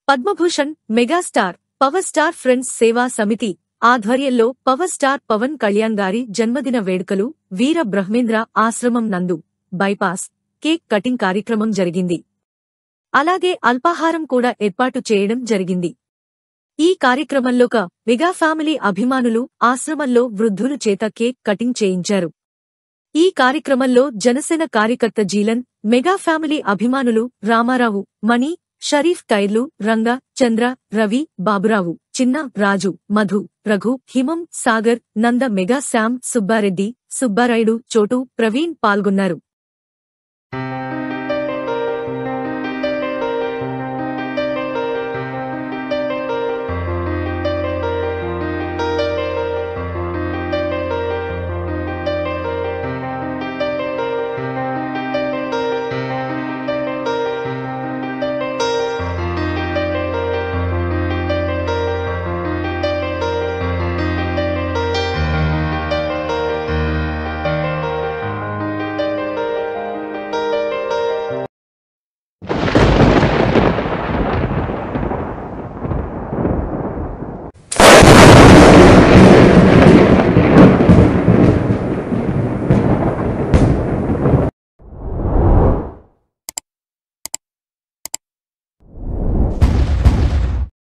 Padma Bhushan megastar power star friends Seva Samiti ఆధ్వర్యంలో power star Pawan Kalyan గారి జన్మదిన వేడుకలు వీర బ్రహ్మేంద్ర ఆశ్రమం నందు బైపాస్ కేక్ కటింగ్ కార్యక్రమం జరిగింది అలాగే అల్పాహారం కూడా ఏర్పాటు చేయడం జరిగింది ఈ కార్యక్రమంలోక మెగా ఫ్యామిలీ అభిమానులు ఆశ్రమంలో వృద్ధులు చేత కేక్ కటింగ్ చేయించారు ఈ కార్యక్రమంలో జనసేన కార్యకర్త జీలన్ మెగా ఫ్యామిలీ అభిమానులు రామారావు మణి షరీఫ్ టైర్లు రంగ చంద్ర రవి బాబురావు చిన్న రాజు మధు రఘు హిమం సాగర్ నంద మెగా శ్యామ్ సుబ్బారెడ్డి సుబ్బారాయుడు చోటు ప్రవీణ్ పాల్గొన్నారు